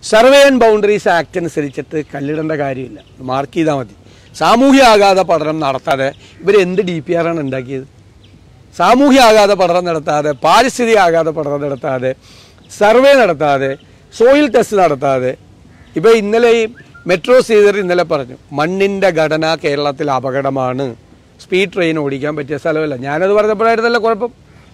Survey and boundaries act അനുസരിച്ചിട്ട് കല്ലിടേണ്ട കാര്യമില്ല mark ചെയ്താൽ മതി സാമൂഹ്യ ആഘാത പഠനം നടത്താതെ ഇവർ എന്ത് ഡി പി ആറാണ് ഉണ്ടാക്കിയത് സാമൂഹ്യ ആഘാത പഠനം നടത്താതെ പാരിസ്ഥിതിക ആഘാത പഠനം നടത്താതെ സർവേ നടത്താതെ സോയിൽ ടെസ്റ്റ് നടത്താതെ ഇപ്പോൾ ഇന്നലെ ഈ മെട്രോ സീതർ ഇന്നലെ പറഞ്ഞു മണ്ണിൻ്റെ ഘടന കേരളത്തിൽ അപകടമാണ് സ്പീഡ് ട്രെയിൻ ഓടിക്കാൻ പറ്റിയ സ്ഥലമല്ല ഞാനത് പറഞ്ഞപ്പോഴായിരുന്നല്ലോ കുഴപ്പം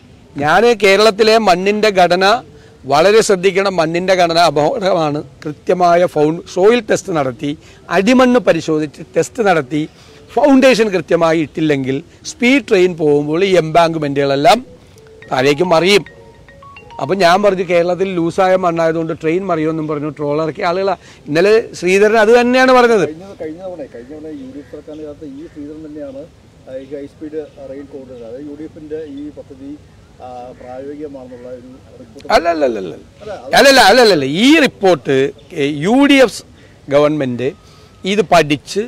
ഞാൻ കേരളത്തിലെ മണ്ണിൻ്റെ ഘടന വളരെ ശ്രദ്ധിക്കണം മണ്ണിൻ്റെ ഘടന അപകടമാണ് കൃത്യമായ ഫൗണ്ട് സോയിൽ ടെസ്റ്റ് നടത്തി അടിമണ്ണ് പരിശോധിച്ച് ടെസ്റ്റ് നടത്തി ഫൗണ്ടേഷൻ കൃത്യമായി ഇട്ടില്ലെങ്കിൽ സ്പീഡ് ട്രെയിൻ പോകുമ്പോൾ ഈ എംബാങ്ക്മെൻറ്റുകളെല്ലാം താഴേക്ക് മറിയും അപ്പം ഞാൻ പറഞ്ഞു കേരളത്തിൽ ലൂസായ മണ്ണായതുകൊണ്ട് ട്രെയിൻ മറിയുമെന്നും പറഞ്ഞു ട്രോളർക്ക് ആളുകളാ ഇന്നലെ ശ്രീധരൻ അത് തന്നെയാണ് പറഞ്ഞത് കഴിഞ്ഞ കഴിഞ്ഞ തവണ കഴിഞ്ഞ തവണ യു ഡി എഫ് സർക്കാരിന്റെ കാലത്ത് ഈ ശ്രീധരൻ തന്നെയാണ് ആ, ഈ ഹൈ സ്പീഡ് റെയിൽ കോറിഡോർ അതായത് യു ഡി എഫിന്റെ ഈ പദ്ധതി ആ, പ്രായോഗികമാണെന്നുള്ള ഒരു റിപ്പോർട്ട് അല്ലല്ലല്ല അല്ലല്ല അല്ലല്ല ഈ report U D F government ഇത് പഠിച്ച്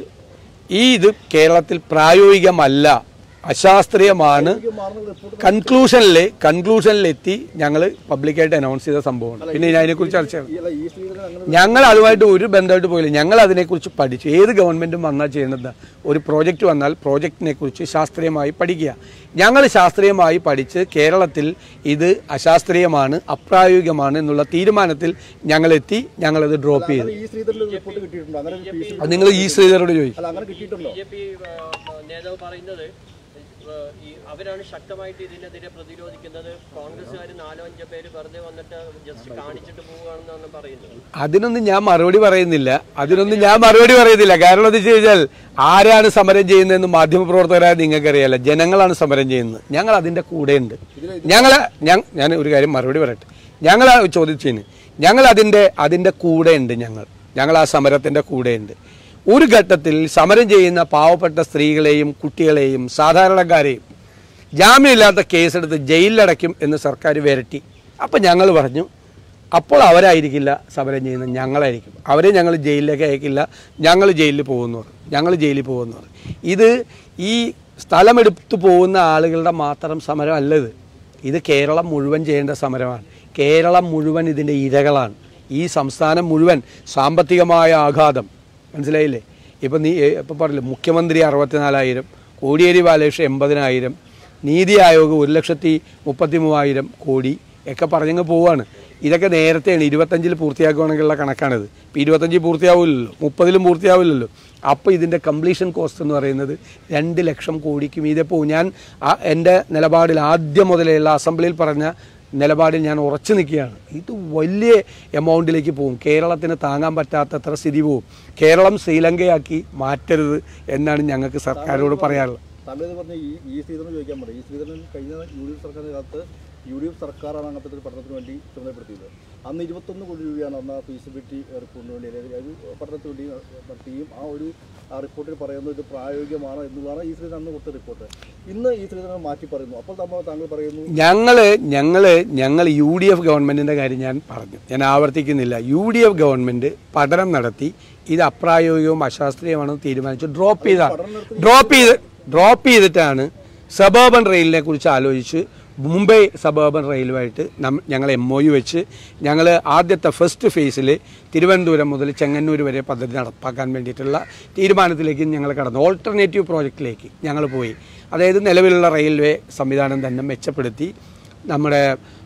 ഈ ഇത് കേരളത്തിൽ പ്രായോഗികമല്ല അശാസ്ത്രീയമാണ് മാറുന്ന റിപ്പോർട്ട് കൺക്ലൂഷനിൽ കൺക്ലൂഷനിലെത്തി ഞങ്ങൾ പബ്ലിക്കായിട്ട് അനൗൺസ് ചെയ്ത സംഭവമാണ് പിന്നെ ഞാൻ അതിനെക്കുറിച്ച് ചർച്ച ചെയ്യണം ഈ- അല്ല ഈ ശ്രീധരൻ അങ്ങനെ ഞങ്ങൾ അതുമായിട്ട് ഒരു ബന്ധമായിട്ട് പോയില്ല ഞങ്ങൾ അതിനെക്കുറിച്ച് പഠിച്ചു ഏത് ഗവൺമെൻറ്റും വന്നാൽ ചെയ്യുന്നത് ഒരു പ്രോജക്റ്റ് വന്നാൽ പ്രോജക്റ്റിനെ കുറിച്ച് ശാസ്ത്രീയമായി പഠിക്കുക ഞങ്ങൾ ശാസ്ത്രീയമായി പഠിച്ച് കേരളത്തിൽ ഇത് അശാസ്ത്രീയമാണ് അപ്രായോഗികമാണ് എന്നുള്ള തീരുമാനത്തിൽ ഞങ്ങളെത്തി ഞങ്ങളത് ഡ്രോപ്പ് ചെയ്തു ഈ ശ്രീധരൻ ഒരു റിപ്പോർട്ട് കിട്ടിയിട്ടുണ്ടോ അങ്ങനെ ഒരു പി സി അത് നിങ്ങൾ ഈ ശ്രീധരോട് ചോദിക്കും അല്ല അങ്ങനെ കിട്ടിയിട്ടുണ്ടോ ബി ജെ പി നേതാവ് പറയുന്നത് ആ, ഈ അവരാണ് ശക്തമായിട്ട് ഇതിനെതിരെ പ്രതിരോധിക്കുന്നത് കോൺഗ്രസ്സുകാർ നാലോ അഞ്ചോ പേര് വെറുതെ വന്നിട്ട് ജസ്റ്റ് കാണിച്ചിട്ട് പോവുകയാണെന്നാണ് പറയുന്നത് അതിനൊന്നും ഞാൻ മറുപടി പറയുന്നില്ല അതിനൊന്നും ഞാൻ മറുപടി പറയുന്നില്ല കാരണം എന്താ വെച്ച് കഴിഞ്ഞാൽ ആരാണ് സമരം ചെയ്യുന്നതെന്ന് മാധ്യമപ്രവർത്തകരായ നിങ്ങൾക്കറിയാലോ ജനങ്ങളാണ് സമരം ചെയ്യുന്നത് ഞങ്ങൾ അതിൻ്റെ കൂടെയുണ്ട് ഞങ്ങൾ ഞാൻ ഒരു കാര്യം മറുപടി പറയട്ടെ ഞങ്ങൾ ആ ചോദിച്ചതിന് ഞങ്ങൾ അതിൻ്റെ അതിൻ്റെ കൂടെയുണ്ട് ഞങ്ങൾ ഞങ്ങൾ ആ സമരത്തിൻ്റെ കൂടെയുണ്ട് ഒരു ഘട്ടത്തിൽ സമരം ചെയ്യുന്ന പാവപ്പെട്ട സ്ത്രീകളെയും കുട്ടികളെയും സാധാരണക്കാരെയും ജാമ്യമില്ലാത്ത കേസെടുത്ത് ജയിലിലടയ്ക്കും എന്ന് സർക്കാർ വിരട്ടി അപ്പം ഞങ്ങൾ പറഞ്ഞു അപ്പോൾ അവരായിരിക്കില്ല സമരം ചെയ്യുന്നത് ഞങ്ങളായിരിക്കും അവരെ ഞങ്ങൾ ജയിലിലേക്ക് അയക്കില്ല ഞങ്ങൾ ജയിലിൽ പോകുന്നു പറയും ഞങ്ങൾ ജയിലിൽ പോകുന്നു പറയും ഇത് ഈ സ്ഥലമെടുത്തു പോകുന്ന ആളുകളുടെ മാത്രം സമരമല്ല ഇത് ഇത് കേരളം മുഴുവൻ ചെയ്യേണ്ട സമരമാണ് കേരളം മുഴുവൻ ഇതിൻ്റെ ഇരകളാണ് ഈ സംസ്ഥാനം മുഴുവൻ സാമ്പത്തികമായ ആഘാതം മനസ്സിലായില്ലേ ഇപ്പം നീ ഇപ്പം പറഞ്ഞില്ലേ മുഖ്യമന്ത്രി അറുപത്തിനാലായിരം കോടിയേരി ബാലകൃഷ്ണൻ എൺപതിനായിരം നീതി ആയോഗ് ഒരു ലക്ഷത്തി മുപ്പത്തി മൂവായിരം കോടി ഒക്കെ പറഞ്ഞങ്ങ് പോവാണ് ഇതൊക്കെ നേരത്തെയാണ് ഇരുപത്തഞ്ചിൽ പൂർത്തിയാക്കുകയാണെങ്കിലുള്ള കണക്കാണിത് ഇപ്പം ഇരുപത്തഞ്ചിൽ പൂർത്തിയാവില്ലല്ലോ മുപ്പതിലും പൂർത്തിയാവില്ലല്ലോ അപ്പോൾ ഇതിൻ്റെ കംപ്ലീഷൻ കോസ്റ്റ് എന്ന് പറയുന്നത് രണ്ട് ലക്ഷം കോടിക്ക് മീതെ പോകും ഞാൻ ആ എൻ്റെ നിലപാടിൽ ആദ്യം മുതലുള്ള അസംബ്ലിയിൽ പറഞ്ഞ നിലപാടിൽ ഞാൻ ഉറച്ചു നിൽക്കുകയാണ് ഇത് വലിയ എമൗണ്ടിലേക്ക് പോകും കേരളത്തിന് താങ്ങാൻ പറ്റാത്തത്ര സ്ഥിതി പോകും കേരളം ശ്രീലങ്കയാക്കി മാറ്റരുത് എന്നാണ് ഞങ്ങൾക്ക് സർക്കാരോട് പറയാനുള്ളത് താങ്കൾ ഇത് പറഞ്ഞ ഈ ഈ ശ്രീധരൻ ചോദിക്കാൻ പറയും ഈ ശ്രീധരൻ കഴിഞ്ഞ യു ഡി എഫ് സർക്കാരിന്റെ കാലത്ത് യു ഡി എഫ് സർക്കാരാണ് അങ്ങനത്തെ ഒരു പഠനത്തിന് വേണ്ടി ചുമതലപ്പെടുത്തിയത് അന്ന് ഇരുപത്തൊന്ന് കോടി രൂപയാണ് അന്ന് ആ ഫീസിബിലിറ്റി റിപ്പോർട്ടിന് വേണ്ടി അല്ലെങ്കിൽ ഒരു പഠനത്തിന് വേണ്ടി നടത്തുകയും ആ ഒരു ആ റിപ്പോർട്ടിൽ പറയുന്നത് ഇത് പ്രായോഗികമാണ് എന്നുള്ളതാണ് ഈ ശ്രീധരൻ അന്ന് കൊടുത്ത റിപ്പോർട്ട് ഇന്ന് ഈ ശ്രീധരൻ മാറ്റി പറയുന്നു അപ്പോൾ നമ്മൾ താങ്കൾ പറയുന്നു ഞങ്ങള് ഞങ്ങള് ഞങ്ങൾ യു ഡി എഫ് ഗവൺമെന്റിന്റെ കാര്യം ഞാൻ പറഞ്ഞു ഞാൻ ആവർത്തിക്കുന്നില്ല യു ഡി എഫ് ഗവൺമെന്റ് പഠനം നടത്തി ഇത് അപ്രായോഗികവും അശാസ്ത്രീയമാണെന്ന് തീരുമാനിച്ചു ഡ്രോപ്പ് ചെയ്താണ് ഡ്രോപ്പ് ചെയ്ത് ഡ്രോപ്പ് ചെയ്തിട്ടാണ് സബർബൻ റെയിലിനെ കുറിച്ച് ആലോചിച്ച് മുംബൈ സബർബൻ റെയിലുമായിട്ട് നം- ഞങ്ങൾ എം ഒ യു വെച്ച് ഞങ്ങൾ ആദ്യത്തെ ഫസ്റ്റ് ഫേസിൽ തിരുവനന്തപുരം മുതൽ ചെങ്ങന്നൂർ വരെ പദ്ധതി നടപ്പാക്കാൻ വേണ്ടിയിട്ടുള്ള തീരുമാനത്തിലേക്ക് ഞങ്ങൾ കടന്നു ഓൾട്ടർനേറ്റീവ് പ്രോജക്റ്റിലേക്ക് ഞങ്ങൾ പോയി അതായത് നിലവിലുള്ള റെയിൽവേ സംവിധാനം തന്നെ മെച്ചപ്പെടുത്തി നമ്മുടെ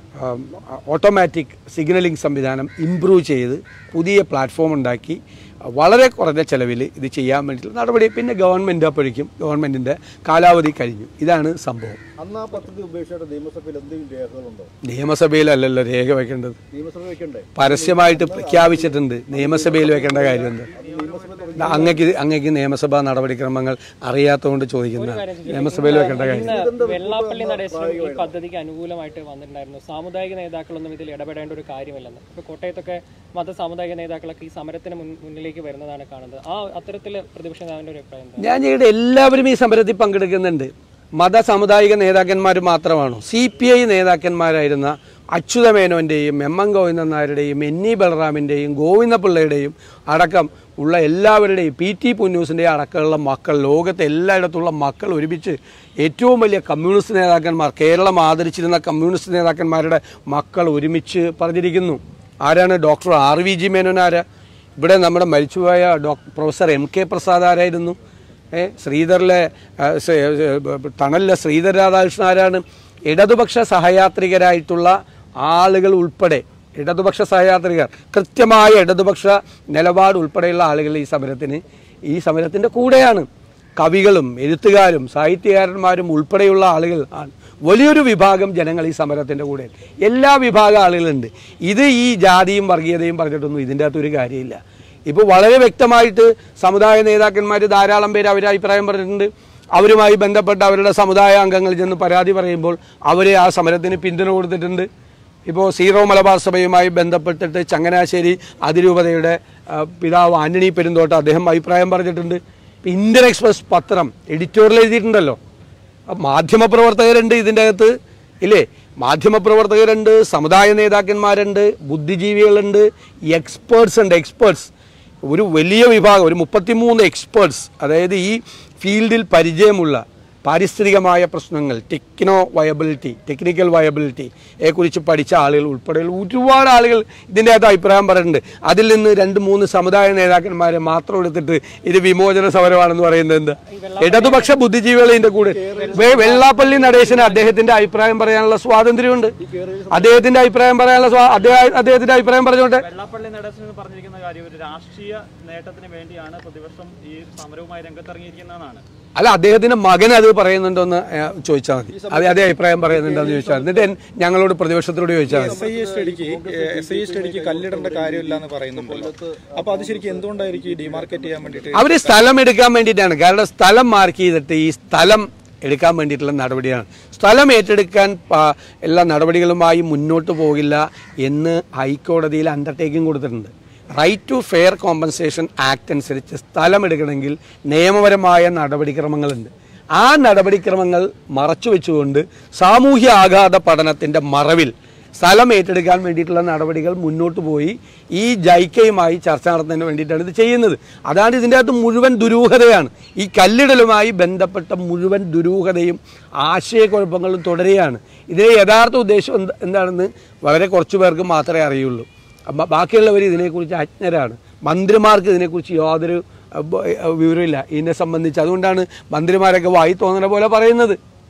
ഓട്ടോമാറ്റിക് സിഗ്നലിംഗ് സംവിധാനം ഇംപ്രൂവ് ചെയ്ത് പുതിയ പ്ലാറ്റ്ഫോം ഉണ്ടാക്കി വളരെ കുറഞ്ഞ ചെലവിൽ ഇത് ചെയ്യാൻ വേണ്ടിയിട്ടുള്ള നടപടി പിന്നെ ഗവൺമെൻറ് അപ്പോഴേക്കും ഗവൺമെൻറ്റിൻ്റെ കാലാവധി കഴിഞ്ഞു ഇതാണ് സംഭവം അന്ന് ആ പദ്ധതി ഉപേക്ഷിച്ചിട്ട് നിയമസഭയിൽ എന്തെങ്കിലും രേഖകളുണ്ടോ നിയമസഭയിലല്ലല്ലോ രേഖ വെക്കേണ്ടത് നിയമസഭ വെക്കണ്ടേ പരസ്യമായിട്ട് പ്രഖ്യാപിച്ചിട്ടുണ്ട് നിയമസഭയിൽ വെക്കേണ്ട കാര്യമുണ്ട് നിയമസഭ അങ്ങക്ക് അങ്ങക്ക് നിയമസഭാ നടപടിക്രമങ്ങൾ അറിയാത്തതുകൊണ്ട് ചോദിക്കുന്ന നിയമസഭയിൽ വെക്കേണ്ട കാര്യം ഇന്ന് വെള്ളാപ്പള്ളി നടേശനും ഈ പദ്ധതിക്ക് അനുകൂലമായിട്ട് വന്നിട്ടുണ്ടായിരുന്നു സാമുദായിക നേതാക്കളൊന്നും ഇതിൽ ഇടപെടേണ്ട ഒരു കാര്യമില്ലെന്ന് ഇപ്പൊ കോട്ടയത്തൊക്കെ മത സാമുദായിക നേതാക്കളൊക്കെ ഈ സമരത്തിന് മുൻ- മുന്നിലേക്ക് വരുന്നതാണ് കാണുന്നത് ആ അത്തരത്തിൽ പ്രതിപക്ഷ നേതാവിന്റെ ഒരു അഭിപ്രായം എന്താ ഞാൻ ചെയ്യുടെ എല്ലാവരും ഈ സമരത്തിൽ പങ്കെടുക്കുന്നുണ്ട് മത സാമുദായിക നേതാക്കന്മാർ മാത്രമാണോ സി പി ഐ നേതാക്കന്മാരായിരുന്ന അച്യുതമേനോന്റെയും എം എൻ ഗോവിന്ദൻ നായരുടെയും എൻ ഇ ബലറാമിൻ്റെയും ഗോവിന്ദപിള്ളയുടെയും അടക്കം ഉള്ള എല്ലാവരുടെയും പി ടി പുന്നൂസിൻ്റെയും അടക്കമുള്ള മക്കൾ ലോകത്തെ എല്ലായിടത്തുള്ള മക്കൾ ഒരുമിച്ച് ഏറ്റവും വലിയ കമ്മ്യൂണിസ്റ്റ് നേതാക്കന്മാർ കേരളം ആദരിച്ചിരുന്ന കമ്മ്യൂണിസ്റ്റ് നേതാക്കന്മാരുടെ മക്കൾ ഒരുമിച്ച് പറഞ്ഞിരിക്കുന്നു ആരാണ് doctor R V G Menon ആരാ ഇവിടെ നമ്മുടെ മരിച്ചുപോയ doctor professor M K Prasad ആരായിരുന്നു ഏ ശ്രീധറിലെ ആ, സ- ഏ, തണലിലെ ശ്രീധർ രാധാകൃഷ്ണൻ ആരാണ് ഇടതുപക്ഷ സഹയാത്രികരായിട്ടുള്ള ആളുകൾ ഉൾപ്പെടെ ഇടതുപക്ഷ സഹയാത്രികർ കൃത്യമായ ഇടതുപക്ഷ നിലപാട് ഉൾപ്പെടെയുള്ള ആളുകൾ ഈ സമരത്തിന് ഈ സമരത്തിൻ്റെ കൂടെയാണ് കവികളും എഴുത്തുകാരും സാഹിത്യകാരന്മാരും ഉൾപ്പെടെയുള്ള ആളുകൾ ആണ് വലിയൊരു വിഭാഗം ജനങ്ങൾ ഈ സമരത്തിൻ്റെ കൂടെ എല്ലാ വിഭാഗം ആളുകളുണ്ട് ഇത് ഈ ജാതിയും വർഗീയതയും പറഞ്ഞിട്ടൊന്നും ഇതിൻ്റെ അകത്തൊരു കാര്യമില്ല ഇപ്പോൾ വളരെ വ്യക്തമായിട്ട് സമുദായ നേതാക്കന്മാർ ധാരാളം പേര് അവരെ അഭിപ്രായം പറഞ്ഞിട്ടുണ്ട് അവരുമായി ബന്ധപ്പെട്ട അവരുടെ സമുദായ അംഗങ്ങൾ ചെന്ന് പരാതി പറയുമ്പോൾ അവർ ആ സമരത്തിന് പിന്തുണ കൊടുത്തിട്ടുണ്ട് ഇപ്പോൾ സീറോ മലബാർ സഭയുമായി ബന്ധപ്പെട്ടിട്ട് ചങ്ങനാശ്ശേരി അതിരൂപതയുടെ ആ, പിതാവ് ആന്റണി പെരുന്തോട്ട അദ്ദേഹം അഭിപ്രായം പറഞ്ഞിട്ടുണ്ട് ഇപ്പം ഇന്ത്യൻ എക്സ്പ്രസ് പത്രം എഡിറ്റോറിയൽ എഴുതിയിട്ടുണ്ടല്ലോ അപ്പം മാധ്യമപ്രവർത്തകരുണ്ട് ഇതിൻ്റെ അകത്ത് ഇല്ലേ മാധ്യമപ്രവർത്തകരുണ്ട് സമുദായ നേതാക്കന്മാരുണ്ട് ബുദ്ധിജീവികളുണ്ട് എക്സ്പേർട്സ് ഉണ്ട് എക്സ്പേർട്സ് ഒരു വലിയ വിഭാഗം ഒരു മുപ്പത്തിമൂന്ന് എക്സ്പേർട്സ് അതായത് ഈ ഫീൽഡിൽ പരിചയമുള്ള പാരിസ്ഥിതികമായ പ്രശ്നങ്ങൾ ടെക്നോ വയബിലിറ്റി ടെക്നിക്കൽ വയബിലിറ്റി കുറിച്ച് പഠിച്ച ആളുകൾ ഉൾപ്പെടെയുള്ള ഒരുപാട് ആളുകൾ ഇതിൻ്റെ അകത്ത് അഭിപ്രായം പറയുന്നുണ്ട് അതിൽ നിന്ന് രണ്ട് മൂന്ന് സമുദായ നേതാക്കന്മാരെ മാത്രം എടുത്തിട്ട് ഇത് വിമോചന സമരമാണെന്ന് പറയുന്നത് എന്താ ഇടതുപക്ഷ ബുദ്ധിജീവികൾ ഇതിന്റെ കൂടെ വെ- വെള്ളാപ്പള്ളി നടേശന് അദ്ദേഹത്തിന്റെ അഭിപ്രായം പറയാനുള്ള സ്വാതന്ത്ര്യമുണ്ട് അദ്ദേഹത്തിന്റെ അഭിപ്രായം പറയാനുള്ള സ്വാ- അദ്ദേഹം അദ്ദേഹത്തിന്റെ അഭിപ്രായം പറഞ്ഞോട്ടെ വെള്ളാപ്പള്ളി നടേശൻ പറഞ്ഞിരിക്കുന്ന കാര്യം ഒരു രാഷ്ട്രീയ നേട്ടത്തിന് വേണ്ടിയാണ് പ്രതിപക്ഷം ഈ സമരവുമായി രംഗത്തിറങ്ങിയിരിക്കുന്നതെന്നാണ് അല്ല അദ്ദേഹത്തിന്റെ മകൻ അത് പറയുന്നുണ്ടോന്ന് ഏഹ്, ചോദിച്ചാൽ മതി അതേ അതേ അഭിപ്രായം പറയുന്നുണ്ടോന്ന് ചോദിച്ചാൽ മതി. എന്നിട്ട് എൻ- ഞങ്ങളോട് പ്രതിപക്ഷത്തോട് ചോദിച്ചാൽ മതി എസ് ഐ സ്റ്റഡിക്ക് എസ് ഐ സ്റ്റഡിക്ക് കല്ലിടേണ്ട കാര്യമില്ല എന്ന് പറയുന്നുണ്ടല്ലോ അപ്പൊ അത് ശരിക്കും എന്തുകൊണ്ടായിരിക്കും ഈ ഡിമാർക്കറ്റ് ചെയ്യാൻ വേണ്ടിയിട്ട് അവര് സ്ഥലം എടുക്കാൻ വേണ്ടിയിട്ടാണ് കാരണം സ്ഥലം മാർക്ക് ചെയ്തിട്ട് ഈ സ്ഥലം എടുക്കാൻ വേണ്ടിയിട്ടുള്ള നടപടിയാണ് സ്ഥലം ഏറ്റെടുക്കാൻ പ- എല്ലാ നടപടികളുമായി മുന്നോട്ട് പോകില്ല എന്ന് ഹൈക്കോടതിയിൽ അണ്ടർടേക്കിംഗ് കൊടുത്തിട്ടുണ്ട് right to fair compensation act അനുസരിച്ച് സ്ഥലം എടുക്കണമെങ്കിൽ നിയമപരമായ നടപടിക്രമങ്ങളുണ്ട് ആ നടപടിക്രമങ്ങൾ മറച്ചു വെച്ചുകൊണ്ട് സാമൂഹ്യ ആഘാത പഠനത്തിൻ്റെ മറവിൽ സ്ഥലം ഏറ്റെടുക്കാൻ വേണ്ടിയിട്ടുള്ള നടപടികൾ മുന്നോട്ട് പോയി ഈ ജൈക്കയുമായി ചർച്ച നടത്തുന്നതിന് വേണ്ടിയിട്ടാണ് ഇത് ചെയ്യുന്നത് അതാണ് ഇതിൻ്റെ അകത്ത് മുഴുവൻ ദുരൂഹതയാണ് ഈ കല്ലിടലുമായി ബന്ധപ്പെട്ട മുഴുവൻ ദുരൂഹതയും ആശയക്കുഴപ്പങ്ങളും തുടരുകയാണ് ഇതിലെ യഥാർത്ഥ ഉദ്ദേശം എന്ത- എന്താണെന്ന് വളരെ കുറച്ചു പേർക്ക് മാത്രമേ അറിയുള്ളൂ ബ- ബാക്കിയുള്ളവർ ഇതിനെക്കുറിച്ച് അജ്ഞരാണ് മന്ത്രിമാർക്ക് ഇതിനെക്കുറിച്ച് യാതൊരു അഹ്, ബ- അഹ് വിവരമില്ല ഇതിനെ സംബന്ധിച്ച് അതുകൊണ്ടാണ് മന്ത്രിമാരൊക്കെ വായി തോന്നുന്ന പോലെ പറയുന്നത്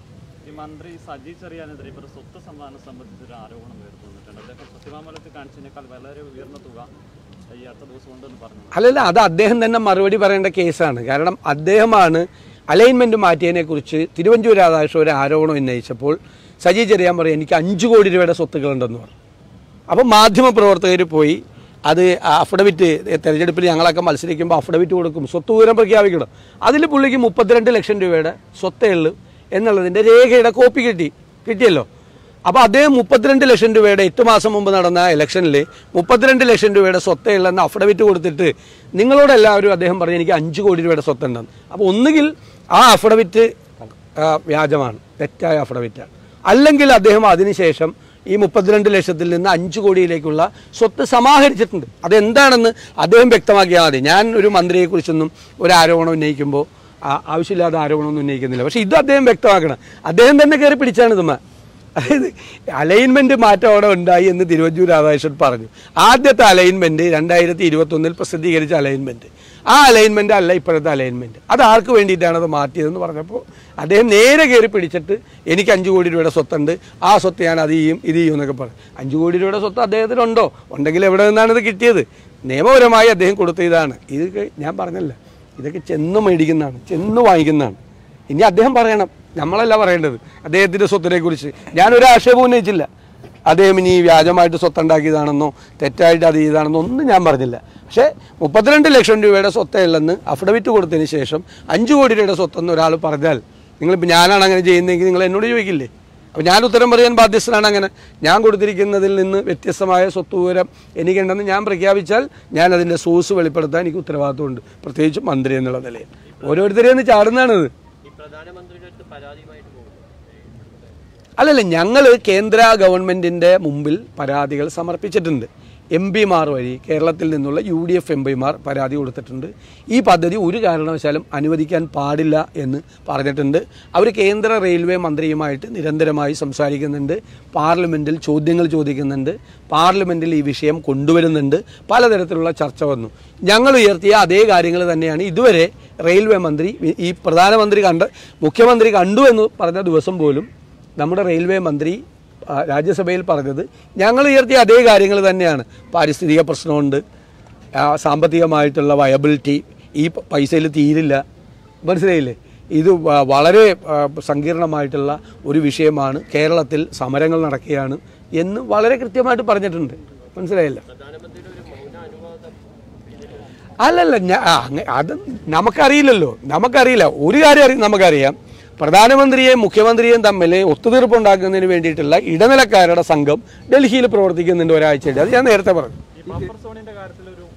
ഈ മന്ത്രി സജി ചെറിയാനെതിരെ ഇവർ സ്വത്ത് സമ്മാനം സംബന്ധിച്ചൊരു ആരോപണം ഉയർത്തുന്നിട്ടുണ്ട് അദ്ദേഹം സത്യവാമലത്തിൽ കാണിച്ചതിനേക്കാൾ വളരെ ഉയർന്ന തുക ഈ അടുത്ത ദിവസം ഉണ്ടെന്ന് പറഞ്ഞു അല്ലല്ല അത് അദ്ദേഹം തന്നെ മറുപടി പറയേണ്ട കേസാണ് കാരണം അദ്ദേഹമാണ് അലൈൻമെന്റ് മാറ്റിയതിനെ കുറിച്ച് തിരുവഞ്ചൂർ രാധാകൃഷ്ണൻ ഒരു ആരോപണം ഉന്നയിച്ചപ്പോൾ സജി ചെറിയാൻ പറയും എനിക്ക് അഞ്ച് കോടി രൂപയുടെ സ്വത്തുക്കളുണ്ടെന്ന് പറഞ്ഞു അപ്പം മാധ്യമപ്രവർത്തകർ പോയി അത് അഫിഡവിറ്റ് തെരഞ്ഞെടുപ്പിൽ ഞങ്ങളൊക്കെ മത്സരിക്കുമ്പോൾ അഫിഡവിറ്റ് കൊടുക്കും സ്വത്ത് വിവരം പ്രഖ്യാപിക്കണം അതിൽ പുള്ളിക്ക് മുപ്പത്തിരണ്ട് ലക്ഷം രൂപയുടെ സ്വത്തേ ഉള്ളൂ എന്നുള്ളതിൻ്റെ രേഖയുടെ കോപ്പി കിട്ടി കിട്ടിയല്ലോ അപ്പോൾ അദ്ദേഹം മുപ്പത്തിരണ്ട് ലക്ഷം രൂപയുടെ എട്ട് മാസം മുമ്പ് നടന്ന ഇലക്ഷനിൽ മുപ്പത്തിരണ്ട് ലക്ഷം രൂപയുടെ സ്വത്തേ ഉള്ളെന്ന് അഫിഡവിറ്റ് കൊടുത്തിട്ട് നിങ്ങളോട് എല്ലാവരും അദ്ദേഹം പറഞ്ഞു എനിക്ക് അഞ്ച് കോടി രൂപയുടെ സ്വത്തുണ്ടെന്ന് അപ്പോൾ ഒന്നുകിൽ ആ അഫിഡവിറ്റ് ആ, വ്യാജമാണ് തെറ്റായ അഫിഡവിറ്റാണ് അല്ലെങ്കിൽ അദ്ദേഹം അതിനുശേഷം ഈ മുപ്പത്തിരണ്ട് ലക്ഷത്തിൽ നിന്ന് അഞ്ച് കോടിയിലേക്കുള്ള സ്വത്ത് സമാഹരിച്ചിട്ടുണ്ട് അതെന്താണെന്ന് അദ്ദേഹം വ്യക്തമാക്കിയാൽ മതി ഞാൻ ഒരു മന്ത്രിയെക്കുറിച്ചൊന്നും ഒരു ആരോപണം ഉന്നയിക്കുമ്പോൾ ആ- ആവശ്യമില്ലാത്ത ആരോപണമൊന്നും ഉന്നയിക്കുന്നില്ല പക്ഷേ ഇത് അദ്ദേഹം വ്യക്തമാക്കണം അദ്ദേഹം തന്നെ കയറി പിടിച്ചാണ് ഇതുമ്മ അതായത് അലൈൻമെന്റ് മാറ്റം അവിടെ ഉണ്ടായി എന്ന് തിരുവഞ്ചൂർ രാധാകൃഷ്ണൻ പറഞ്ഞു ആദ്യത്തെ അലൈൻമെന്റ് രണ്ടായിരത്തി ഇരുപത്തൊന്നിൽ പ്രസിദ്ധീകരിച്ച അലൈൻമെന്റ് ആ അലൈൻമെന്റ് അല്ല ഇപ്പോഴത്തെ അലൈൻമെന്റ് അത് ആർക്ക് വേണ്ടിയിട്ടാണ് അത് മാറ്റിയതെന്ന് പറഞ്ഞപ്പോൾ അദ്ദേഹം നേരെ കയറി പിടിച്ചിട്ട് എനിക്ക് അഞ്ച് കോടി രൂപയുടെ സ്വത്തുണ്ട് ആ സ്വത്ത് ഞാൻ അത് ചെയ്യും ഇത് ചെയ്യും എന്നൊക്കെ പറഞ്ഞു അഞ്ച് കോടി രൂപയുടെ സ്വത്ത് അദ്ദേഹത്തിനുണ്ടോ ഉണ്ടെങ്കിൽ എവിടെ നിന്നാണ് ഇത് കിട്ടിയത് നിയമപരമായി അദ്ദേഹം കൊടുത്ത ഇതാണ് ഇത് ഞാൻ പറഞ്ഞല്ല ഇതൊക്കെ ചെന്ന് മേടിക്കുന്നതാണ് ചെന്ന് വാങ്ങിക്കുന്നതാണ് ഇനി അദ്ദേഹം പറയണം നമ്മളല്ല പറയേണ്ടത് അദ്ദേഹത്തിന്റെ സ്വത്തിനെ കുറിച്ച് ഞാനൊരു ആക്ഷേപം ഉന്നയിച്ചില്ല അദ്ദേഹം ഇനി വ്യാജമായിട്ട് സ്വത്തുണ്ടാക്കിയതാണെന്നോ തെറ്റായിട്ട് അത് ചെയ്താണെന്നോ ഒന്നും ഞാൻ പറഞ്ഞില്ല പക്ഷേ മുപ്പത്തിരണ്ട് ലക്ഷം രൂപയുടെ സ്വത്തേ ഉള്ളെന്ന് അഫിഡവിറ്റ് കൊടുത്തതിന് ശേഷം അഞ്ച് കോടി രൂപയുടെ സ്വത്തെന്ന് ഒരാൾ പറഞ്ഞാൽ നിങ്ങളിപ്പോൾ ഞാനാണ് അങ്ങനെ ചെയ്യുന്നതെങ്കിൽ നിങ്ങൾ എന്നോട് ചോദിക്കില്ലേ അപ്പോൾ ഞാൻ ഉത്തരം പറയാൻ ബാധ്യസ്ഥനാണ് അങ്ങനെ ഞാൻ കൊടുത്തിരിക്കുന്നതിൽ നിന്ന് വ്യത്യസ്തമായ സ്വത്ത് വിവരം എനിക്കുണ്ടെന്ന് ഞാൻ പ്രഖ്യാപിച്ചാൽ ഞാൻ അതിൻ്റെ സോഴ്സ് വെളിപ്പെടുത്താൻ എനിക്ക് ഉത്തരവാദിത്വമുണ്ട് പ്രത്യേകിച്ച് മന്ത്രി എന്നുള്ള നിലയിൽ ഓരോരുത്തരെയും ചാടുന്നതാണിത് ഈ പ്രധാനമന്ത്രിയുടെ അടുത്ത് പരാതിയുമായിട്ട് പോകുന്നു അല്ലല്ല ഞങ്ങൾ കേന്ദ്ര ഗവൺമെന്റിന്റെ മുമ്പിൽ പരാതികൾ സമർപ്പിച്ചിട്ടുണ്ട് എം പിമാർ വഴി കേരളത്തിൽ നിന്നുള്ള യു ഡി എഫ് എം പിമാർ പരാതി കൊടുത്തിട്ടുണ്ട് ഈ പദ്ധതി ഒരു കാരണവശാലും അനുവദിക്കാൻ പാടില്ല എന്ന് പറഞ്ഞിട്ടുണ്ട് അവർ കേന്ദ്ര റെയിൽവേ മന്ത്രിയുമായിട്ട് നിരന്തരമായി സംസാരിക്കുന്നുണ്ട് പാർലമെൻറ്റിൽ ചോദ്യങ്ങൾ ചോദിക്കുന്നുണ്ട് പാർലമെൻറ്റിൽ ഈ വിഷയം കൊണ്ടുവരുന്നുണ്ട് പലതരത്തിലുള്ള ചർച്ച വന്നു ഞങ്ങൾ ഉയർത്തിയ അതേ കാര്യങ്ങൾ തന്നെയാണ് ഇതുവരെ റെയിൽവേ മന്ത്രി ഈ പ്രധാനമന്ത്രി കണ്ട മുഖ്യമന്ത്രി കണ്ടു എന്ന് പറഞ്ഞ ദിവസം പോലും നമ്മുടെ റെയിൽവേ മന്ത്രി ആ, രാജ്യസഭയിൽ പറഞ്ഞത് ഞങ്ങൾ ഉയർത്തിയ അതേ കാര്യങ്ങൾ തന്നെയാണ് പാരിസ്ഥിതിക പ്രശ്നമുണ്ട് ആ, സാമ്പത്തികമായിട്ടുള്ള വയബിലിറ്റി ഈ പ- പൈസയിൽ തീരില്ല മനസ്സിലായില്ലേ ഇത് വ- വളരെ ആ, സങ്കീർണമായിട്ടുള്ള ഒരു വിഷയമാണ് കേരളത്തിൽ സമരങ്ങൾ നടക്കുകയാണ് എന്ന് വളരെ കൃത്യമായിട്ട് പറഞ്ഞിട്ടുണ്ട് മനസ്സിലായില്ല അല്ലല്ല ഞാ- ആ, അങ്ങ- അത് നമുക്കറിയില്ലല്ലോ നമുക്കറിയില്ല ഒരു കാര്യം അറി നമുക്കറിയാം പ്രധാനമന്ത്രിയെയും മുഖ്യമന്ത്രിയെയും തമ്മിൽ ഒത്തുതീർപ്പുണ്ടാക്കുന്നതിന് വേണ്ടിയിട്ടുള്ള ഇടനിലക്കാരുടെ സംഘം ഡൽഹിയിൽ പ്രവർത്തിക്കുന്നുണ്ട് ഒരാഴ്ചയായിട്ട് അത് ഞാൻ നേരത്തെ പറഞ്ഞു ഈ ബഫർ സോണിന്റെ കാര്യത്തിൽ ഒരു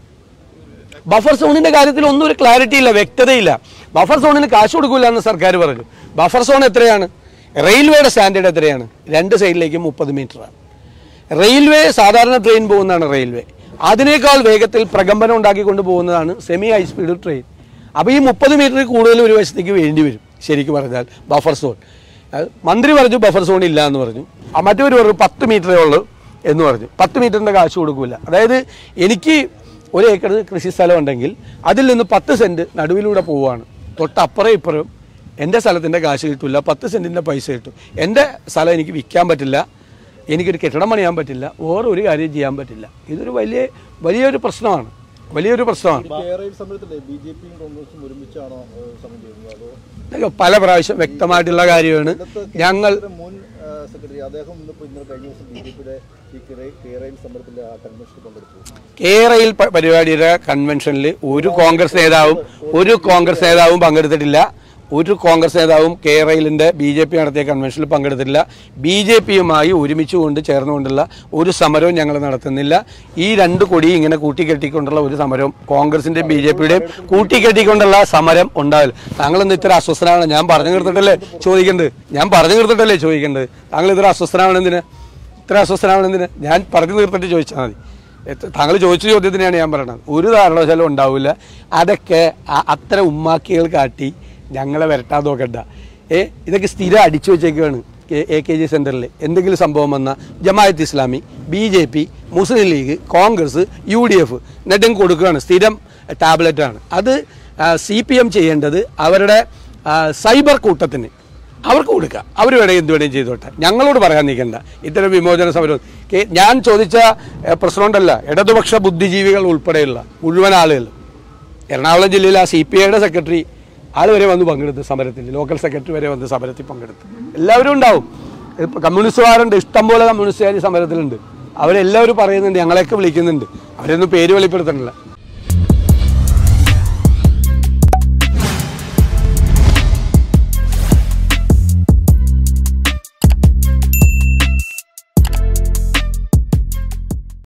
ബഫർ സോണിന്റെ കാര്യത്തിൽ ഒന്നും ഒരു ക്ലാരിറ്റി ഇല്ല വ്യക്തതയില്ല ബഫർ സോണിന് കാശ് കൊടുക്കില്ല എന്ന് സർക്കാർ പറഞ്ഞു ബഫർ സോൺ എത്രയാണ് റെയിൽവേയുടെ സ്റ്റാൻഡേർഡ് എത്രയാണ് രണ്ട് സൈഡിലേക്കും മുപ്പത് മീറ്ററാണ് റെയിൽവേ സാധാരണ ട്രെയിൻ പോകുന്നതാണ് റെയിൽവേ അതിനേക്കാൾ വേഗത്തിൽ പ്രകമ്പനം ഉണ്ടാക്കിക്കൊണ്ട് പോകുന്നതാണ് സെമി ഹൈ സ്പീഡ് ട്രെയിൻ അപ്പോൾ ഈ മുപ്പത് മീറ്റർ കൂടുതൽ ഒരു വശത്തേക്ക് വേണ്ടി വരും ശരിക്കും പറഞ്ഞാൽ ബഫർ സോൺ അത് മന്ത്രി പറഞ്ഞു ബഫർ സോൺ ഇല്ല എന്ന് പറഞ്ഞു ആ മറ്റൊരു പറഞ്ഞു പത്ത് മീറ്ററേ ഉള്ളൂ എന്ന് പറഞ്ഞു പത്ത് മീറ്ററിൻ്റെ കാശ് കൊടുക്കില്ല അതായത് എനിക്ക് ഒരു ഏക്കർ കൃഷി സ്ഥലം ഉണ്ടെങ്കിൽ അതിൽ നിന്ന് പത്ത് സെൻറ്റ് നടുവിലൂടെ പോവുകയാണ് തൊട്ടപ്പുറം ഇപ്പുറം എൻ്റെ സ്ഥലത്തിൻ്റെ കാശ് കിട്ടില്ല പത്ത് സെൻറ്റിൻ്റെ പൈസ കിട്ടും എൻ്റെ സ്ഥലം എനിക്ക് വിൽക്കാൻ പറ്റില്ല എനിക്കൊരു കെട്ടിടം പണിയാൻ പറ്റില്ല വേറെ ഒരു കാര്യം ചെയ്യാൻ പറ്റില്ല ഇതൊരു വലിയ വലിയൊരു പ്രശ്നമാണ് വലിയൊരു പ്രശ്നമാണ് കേരള സമരത്തിലെ ബി ജെ പിയും കോൺഗ്രസും ഒരുമിച്ചാണോ ഏഹ്, സമരം ചെയ്യുന്നത് അതോ ഇതൊക്കെ പല പ്രാവശ്യം വ്യക്തമായിട്ടുള്ള കാര്യമാണ് ഞങ്ങൾ കേന്ദ്ര മുൻ ഏഹ്, സെക്രട്ടറി അദ്ദേഹം ഇന്നിപ്പോ ഇന്നലെ കഴിഞ്ഞ ദിവസം ബി ജെ പിയുടെ ഈ കേരള സമരത്തിന്റെ ആ കൺവെൻഷനിൽ പങ്കെടുത്തു കേരയിൽ പ- പരിപാടിയുടെ കൺവെൻഷനിൽ ഒരു കോൺഗ്രസ് നേതാവും ഒരു കോൺഗ്രസ് നേതാവും പങ്കെടുത്തിട്ടില്ല ഒരു കോൺഗ്രസ് നേതാവും കേരളിന്റെ ബി ജെ പി നടത്തിയ കൺവെൻഷനിൽ പങ്കെടുത്തിട്ടില്ല ബി ജെ പിയുമായി ഒരുമിച്ചുകൊണ്ട് ചേർന്നുകൊണ്ടുള്ള ഒരു സമരവും ഞങ്ങൾ നടത്തുന്നില്ല ഈ രണ്ട് കൊടി ഇങ്ങനെ കൂട്ടിക്കെട്ടിക്കൊണ്ടുള്ള ഒരു സമരവും കോൺഗ്രസിന്റെ ബി ജെ പിയുടെയും കൂട്ടിക്കെട്ടിക്കൊണ്ടുള്ള സമരം ഉണ്ടാവില്ല താങ്കളൊന്ന് ഇത്ര അസ്വസ്ഥനാണ് ഞാൻ പറഞ്ഞു നിർത്തിട്ടല്ലേ ചോദിക്കേണ്ടത് ഞാൻ പറഞ്ഞു നിർത്തിട്ടല്ലേ ചോദിക്കേണ്ടത് താങ്കൾ ഇത്ര അസ്വസ്ഥനാണ് എന്തിന് ഇത്ര അസ്വസ്ഥനാണ് എന്തിന് ഞാൻ പറഞ്ഞു തീർത്തിട്ട് ചോദിച്ചാൽ മതി എത്ര- താങ്കൾ ചോദിച്ച ചോദ്യത്തിനാണ് ഞാൻ പറയുന്നത് ഒരു കാരണവശാലും ഉണ്ടാവില്ല അതൊക്കെ അ- അത്ര ഉമ്മാക്കികൾ കാട്ടി ഞങ്ങളെ വരട്ടാൻ നോക്കണ്ട ഏ ഇതൊക്കെ സ്ഥിരം അടിച്ചു വെച്ചേക്കാണ് എ കെ ജി സെൻറ്ററിൽ എന്തെങ്കിലും സംഭവം വന്നാൽ Jamaat Islami B J P Muslim League Congress U D F എന്നിട്ടും കൊടുക്കുകയാണ് സ്ഥിരം ടാബ്ലറ്റാണ് അത് സി പി എം ചെയ്യേണ്ടത് അവരുടെ ആ, സൈബർ കൂട്ടത്തിന് അവർക്ക് കൊടുക്കുക അവർ വേണമെങ്കിൽ എന്ത് വേണമെങ്കിലും ചെയ്തോട്ടെ ഞങ്ങളോട് പറയാൻ നിൽക്കണ്ട ഇത്തരം വിമോചന സമരം കേ- ഞാൻ ചോദിച്ച ഏ, പ്രശ്നമുണ്ടല്ല ഇടതുപക്ഷ ബുദ്ധിജീവികൾ ഉൾപ്പെടെയുള്ള മുഴുവൻ ആളുകൾ എറണാകുളം ജില്ലയിൽ ആ സി പി ഐയുടെ സെക്രട്ടറി ആൾ വരെ വന്ന് പങ്കെടുത്തു സമരത്തിൽ ലോക്കൽ സെക്രട്ടറി വരെ വന്ന് സമരത്തിൽ പങ്കെടുത്തു എല്ലാവരും ഉണ്ടാവും ഇപ്പം കമ്മ്യൂണിസ്റ്റുകാരുണ്ട് ഇഷ്ടംപോലെ കമ്മ്യൂണിസ്റ്റുകാർ സമരത്തിലുണ്ട് അവരെല്ലാവരും പറയുന്നുണ്ട് ഞങ്ങളെയൊക്കെ വിളിക്കുന്നുണ്ട് അവരൊന്നും പേര് വെളിപ്പെടുത്തണില്ല